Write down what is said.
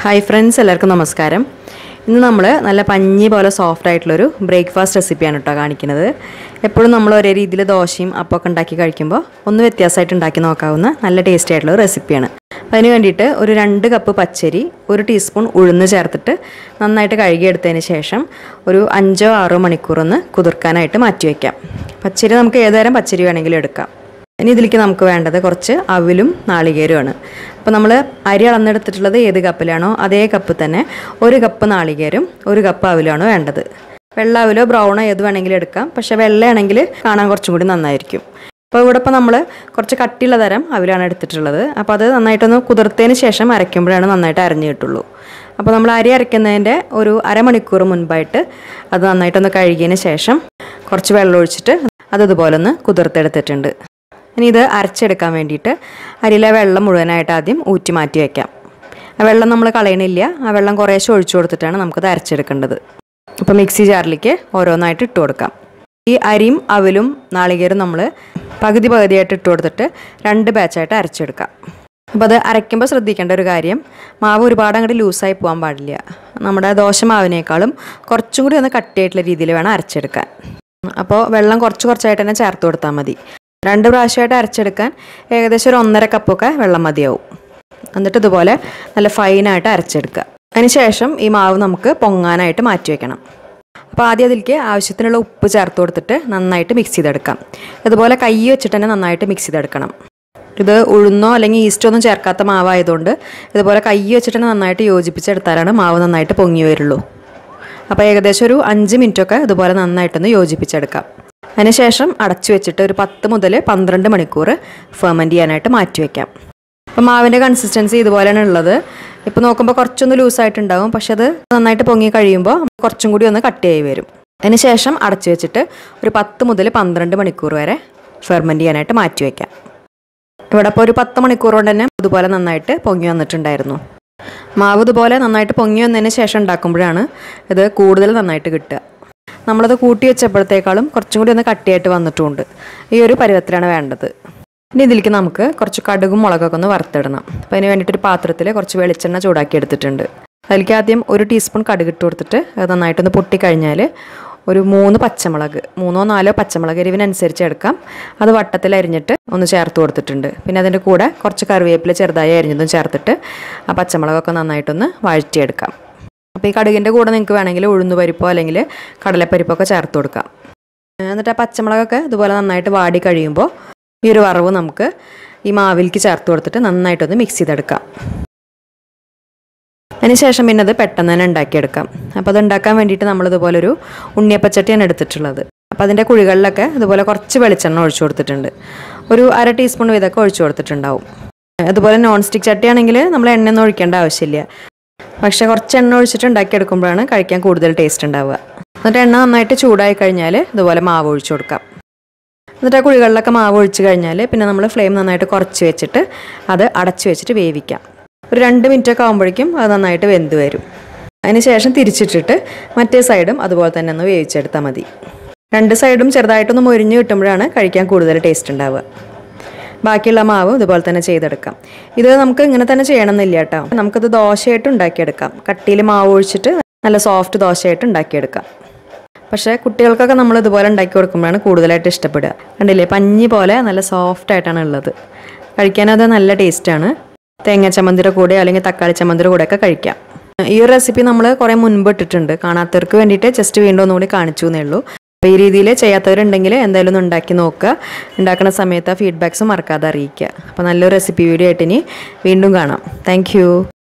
hi friends എല്ലാവർക്കും നമസ്കാരം ഇന്ന് നമ്മൾ നല്ല പഞ്ഞി പോലെ സോഫ്റ്റ് ആയിട്ടുള്ളൊരു ബ്രേക്ക്ഫാസ്റ്റ് റെസിപ്പിയാണ് കേട്ടോ കാണിക്കുന്നത് എപ്പോഴും നമ്മൾ ഒരേ രീതിയിൽ ദോശയും അപ്പമൊക്കെ ഉണ്ടാക്കി കഴിക്കുമ്പോൾ ഒന്ന് വ്യത്യാസമായിട്ട് ഉണ്ടാക്കി നോക്കാവുന്ന നല്ല ടേസ്റ്റി ആയിട്ടുള്ള ഒരു റെസിപ്പിയാണ് അപ്പോൾ അതിന് വേണ്ടിയിട്ട് ഒരു രണ്ട് കപ്പ് പച്ചരി ഒരു ടീസ്പൂൺ ഉഴുന്ന് ചേർത്തിട്ട് നന്നായിട്ട് കഴുകിയെടുത്തതിന് ശേഷം ഒരു അഞ്ചോ ആറോ മണിക്കൂർ ഒന്ന് കുതിർക്കാനായിട്ട് മാറ്റി വയ്ക്കാം പച്ചരി നമുക്ക് ഏതുതരം പച്ചരി വേണമെങ്കിലും എടുക്കാം ഇനി ഇതിലേക്ക് നമുക്ക് വേണ്ടത് കുറച്ച് അവിലും നാളികേരവുമാണ് അപ്പോൾ നമ്മൾ അരി അളന്നെടുത്തിട്ടുള്ളത് ഏത് കപ്പിലാണോ അതേ കപ്പ് തന്നെ ഒരു കപ്പ് നാളികേരം ഒരു കപ്പ് അവിലാണ് വേണ്ടത് വെള്ള അവിലോ ബ്രൗണോ ഏത് വേണമെങ്കിലും എടുക്കാം പക്ഷേ വെള്ളയാണെങ്കിൽ കാണാൻ കുറച്ചും കൂടി നന്നായിരിക്കും അപ്പോൾ ഇവിടെ ഇപ്പോൾ നമ്മൾ കുറച്ച് കട്ടിയുള്ള തരം അവിലാണ് എടുത്തിട്ടുള്ളത് അപ്പോൾ അത് നന്നായിട്ടൊന്ന് കുതിർത്തതിന് ശേഷം അരയ്ക്കുമ്പോഴാണ് നന്നായിട്ട് അരഞ്ഞു കിട്ടുള്ളൂ അപ്പോൾ നമ്മൾ അരി അരയ്ക്കുന്നതിൻ്റെ ഒരു അരമണിക്കൂർ മുൻപായിട്ട് അത് നന്നായിട്ടൊന്ന് കഴുകിയതിന് ശേഷം കുറച്ച് വെള്ളം ഒഴിച്ചിട്ട് അത് ഇതുപോലെ ഒന്ന് കുതിർത്തെടുത്തിട്ടുണ്ട് ഇനി ഇത് അരച്ചെടുക്കാൻ വേണ്ടിയിട്ട് അരിയിലെ വെള്ളം മുഴുവനായിട്ട് ആദ്യം ഊറ്റി മാറ്റി വയ്ക്കാം ആ വെള്ളം നമ്മൾ കളയണില്ല ആ വെള്ളം കുറേശ്ശെ ഒഴിച്ചു കൊടുത്തിട്ടാണ് നമുക്കത് അരച്ചെടുക്കേണ്ടത് അപ്പോൾ മിക്സി ജാറിലേക്ക് ഓരോന്നായിട്ട് ഇട്ട് കൊടുക്കാം ഈ അരിയും അവലും നാളികേരും നമ്മൾ പകുതി പകുതിയായിട്ട് ഇട്ട് കൊടുത്തിട്ട് രണ്ട് ബാച്ചായിട്ട് അരച്ചെടുക്കാം അപ്പോൾ അത് അരയ്ക്കുമ്പോൾ ശ്രദ്ധിക്കേണ്ട ഒരു കാര്യം മാവ് ഒരുപാട് അങ്ങോട്ട് ലൂസായി പോകാൻ പാടില്ല നമ്മുടെ ദോശ മാവിനേക്കാളും കുറച്ചും കൂടി ഒന്ന് കട്ടിയായിട്ടുള്ള രീതിയിൽ വേണം അരച്ചെടുക്കാൻ അപ്പോൾ വെള്ളം കുറച്ച് കുറച്ചായിട്ട് തന്നെ ചേർത്ത് കൊടുത്താൽ മതി രണ്ട് പ്രാവശ്യമായിട്ട് അരച്ചെടുക്കാൻ ഏകദേശം ഒരു ഒന്നര കപ്പൊക്കെ വെള്ളം മതിയാവും എന്നിട്ട് ഇതുപോലെ നല്ല ഫൈനായിട്ട് അരച്ചെടുക്കുക അതിനുശേഷം ഈ മാവ് നമുക്ക് പൊങ്ങാനായിട്ട് മാറ്റി വെക്കണം അപ്പോൾ ആദ്യം അതിലേക്ക് ആവശ്യത്തിനുള്ള ഉപ്പ് ചേർത്ത് കൊടുത്തിട്ട് നന്നായിട്ട് മിക്സ് ചെയ്തെടുക്കാം ഇതുപോലെ കൈ വെച്ചിട്ട് തന്നെ നന്നായിട്ട് മിക്സ് ചെയ്തെടുക്കണം ഇത് ഉഴുന്നോ അല്ലെങ്കിൽ ഈസ്റ്റോ ഒന്നും ചേർക്കാത്ത മാവായതുകൊണ്ട് ഇതുപോലെ കൈ വെച്ചിട്ട് തന്നെ നന്നായിട്ട് യോജിപ്പിച്ചെടുത്താലാണ് മാവ് നന്നായിട്ട് പൊങ്ങി വരുള്ളൂ അപ്പോൾ ഏകദേശം ഒരു അഞ്ച് മിനിറ്റൊക്കെ ഇതുപോലെ നന്നായിട്ടൊന്ന് യോജിപ്പിച്ചെടുക്കാം അതിനുശേഷം അടച്ചു വെച്ചിട്ട് ഒരു പത്ത് മുതൽ പന്ത്രണ്ട് മണിക്കൂർ ഫെർമെൻറ്റ് ചെയ്യാനായിട്ട് മാറ്റി വയ്ക്കാം അപ്പോൾ മാവിൻ്റെ കൺസിസ്റ്റൻസി ഇതുപോലെയാണ് ഉള്ളത് ഇപ്പോൾ നോക്കുമ്പോൾ കുറച്ചൊന്ന് ലൂസായിട്ടുണ്ടാവും പക്ഷെ അത് നന്നായിട്ട് പൊങ്ങി കഴിയുമ്പോൾ കുറച്ചും കൂടി ഒന്ന് കട്ടിയായി വരും അതിനുശേഷം അടച്ചു വെച്ചിട്ട് ഒരു പത്ത് മുതൽ പന്ത്രണ്ട് മണിക്കൂർ വരെ ഫെർമെൻറ്റ് ചെയ്യാനായിട്ട് മാറ്റി വയ്ക്കാം ഇവിടെ ഇപ്പോൾ ഒരു പത്ത് മണിക്കൂർ കൊണ്ട് തന്നെ ഇതുപോലെ നന്നായിട്ട് പൊങ്ങി വന്നിട്ടുണ്ടായിരുന്നു മാവ് ഇതുപോലെ നന്നായിട്ട് പൊങ്ങി വന്നതിന് ശേഷം ഉണ്ടാക്കുമ്പോഴാണ് ഇത് കൂടുതൽ നന്നായിട്ട് കിട്ടുക നമ്മളത് കൂട്ടി വെച്ചപ്പോഴത്തേക്കാളും കുറച്ചും കൂടി ഒന്ന് കട്ടിയായിട്ട് വന്നിട്ടുമുണ്ട് ഈ ഒരു പരുവത്തിലാണ് വേണ്ടത് ഇനി ഇതിലേക്ക് നമുക്ക് കുറച്ച് കടുകും മുളകൊക്കെ ഒന്ന് വറുത്തിടണം അപ്പോൾ അതിന് വേണ്ടിയിട്ട് ഒരു പാത്രത്തിൽ കുറച്ച് വെളിച്ചെണ്ണ ചൂടാക്കി എടുത്തിട്ടുണ്ട് അതിലേക്ക് ആദ്യം ഒരു ടീസ്പൂൺ കടുക് ഇട്ട് കൊടുത്തിട്ട് അത് നന്നായിട്ടൊന്ന് പൊട്ടിക്കഴിഞ്ഞാൽ ഒരു മൂന്ന് പച്ചമുളക് മൂന്നോ നാലോ പച്ചമുളക് എരിവിനനുസരിച്ച് എടുക്കാം അത് വട്ടത്തിൽ അരിഞ്ഞിട്ട് ഒന്ന് ചേർത്ത് കൊടുത്തിട്ടുണ്ട് പിന്നെ അതിൻ്റെ കൂടെ കുറച്ച് കറിവേപ്പില ചെറുതായി അരിഞ്ഞതും ചേർത്തിട്ട് ആ പച്ചമുളകൊക്കെ നന്നായിട്ടൊന്ന് വഴറ്റിയെടുക്കാം അപ്പോൾ ഈ കടുകിൻ്റെ കൂടെ നിങ്ങൾക്ക് വേണമെങ്കിൽ ഉഴുന്ന് പരിപ്പോ അല്ലെങ്കിൽ കടലപ്പരിപ്പൊക്കെ ചേർത്ത് കൊടുക്കാം എന്നിട്ട് ആ പച്ചമുളകൊക്കെ ഇതുപോലെ നന്നായിട്ട് വാടി കഴിയുമ്പോൾ ഈ ഒരു വറവ് നമുക്ക് ഈ മാവിലേക്ക് ചേർത്ത് കൊടുത്തിട്ട് നന്നായിട്ടൊന്ന് മിക്സ് ചെയ്തെടുക്കാം അതിനുശേഷം പിന്നെ അത് പെട്ടെന്ന് തന്നെ ഉണ്ടാക്കിയെടുക്കാം അപ്പോൾ അത് ഉണ്ടാക്കാൻ വേണ്ടിയിട്ട് നമ്മളിതുപോലെ ഒരു ഉണ്ണിയപ്പച്ചട്ടിയാണ് എടുത്തിട്ടുള്ളത് അപ്പോൾ അതിൻ്റെ കുഴികളിലൊക്കെ ഇതുപോലെ കുറച്ച് വെളിച്ചെണ്ണ ഒഴിച്ചു കൊടുത്തിട്ടുണ്ട് ഒരു അര ടീസ്പൂൺ വീതമൊക്കെ ഒഴിച്ചു കൊടുത്തിട്ടുണ്ടാവും അതുപോലെ നോൺ സ്റ്റിക്ക് ചട്ടിയാണെങ്കിൽ നമ്മൾ എണ്ണയൊന്നും ഒഴിക്കേണ്ട ആവശ്യമില്ല പക്ഷേ കുറച്ച് എണ്ണ ഒഴിച്ചിട്ട് ഉണ്ടാക്കിയെടുക്കുമ്പോഴാണ് കഴിക്കാൻ കൂടുതൽ ടേസ്റ്റ് ഉണ്ടാവുക എന്നിട്ട് എണ്ണ നന്നായിട്ട് ചൂടായി കഴിഞ്ഞാൽ ഇതുപോലെ മാവ് ഒഴിച്ചു കൊടുക്കാം എന്നിട്ട് ആ കുഴികളിലൊക്കെ മാവ് ഒഴിച്ച് കഴിഞ്ഞാൽ പിന്നെ നമ്മൾ ഫ്ലെയിം നന്നായിട്ട് കുറച്ച് വെച്ചിട്ട് അത് അടച്ച് വെച്ചിട്ട് വേവിക്കാം ഒരു രണ്ട് മിനിറ്റൊക്കെ ആകുമ്പോഴേക്കും അത് നന്നായിട്ട് വെന്ത് വരും അതിന് ശേഷം തിരിച്ചിട്ടിട്ട് മറ്റേ സൈഡും അതുപോലെ തന്നെ ഒന്ന് വേവിച്ചെടുത്താൽ മതി രണ്ട് സൈഡും ചെറുതായിട്ടൊന്ന് മൊരിഞ്ഞ് കിട്ടുമ്പോഴാണ് കഴിക്കാൻ കൂടുതൽ ടേസ്റ്റ് ഉണ്ടാവുക ബാക്കിയുള്ള മാവ് ഇതുപോലെ തന്നെ ചെയ്തെടുക്കാം ഇത് നമുക്ക് ഇങ്ങനെ തന്നെ ചെയ്യണമെന്നില്ല കേട്ടോ നമുക്കിത് ദോശയായിട്ട് ഉണ്ടാക്കിയെടുക്കാം കട്ടിയിൽ മാവ് ഒഴിച്ചിട്ട് നല്ല സോഫ്റ്റ് ദോശയായിട്ട് ഉണ്ടാക്കിയെടുക്കാം പക്ഷേ കുട്ടികൾക്കൊക്കെ നമ്മൾ ഇതുപോലെ ഉണ്ടാക്കി കൊടുക്കുമ്പോഴാണ് കൂടുതലായിട്ട് ഇഷ്ടപ്പെടുക കണ്ടില്ലേ പഞ്ഞി പോലെ നല്ല സോഫ്റ്റ് ആയിട്ടാണ് ഉള്ളത് കഴിക്കാനത് നല്ല ടേസ്റ്റാണ് തേങ്ങ ചമ്മന്തിയുടെ കൂടെ അല്ലെങ്കിൽ തക്കാളി ചമ്മന്തിയുടെ കൂടെയൊക്കെ കഴിക്കാം ഈ ഒരു റെസിപ്പി നമ്മൾ കുറേ മുൻപ് ഇട്ടിട്ടുണ്ട് കാണാത്തവർക്ക് വേണ്ടിയിട്ട് ജസ്റ്റ് വീണ്ടും ഒന്നുകൂടി കാണിച്ചു എന്നേ ഉള്ളൂ അപ്പോൾ ഈ രീതിയിൽ ചെയ്യാത്തവരുണ്ടെങ്കിൽ എന്തായാലും ഒന്ന് ഉണ്ടാക്കി നോക്കുക ഉണ്ടാക്കുന്ന സമയത്ത് ആ ഫീഡ്ബാക്സ് മറക്കാതെ അറിയിക്കുക അപ്പോൾ നല്ലൊരു റെസിപ്പി വീഡിയോ ആയിട്ട് ഇനി വീണ്ടും കാണാം താങ്ക്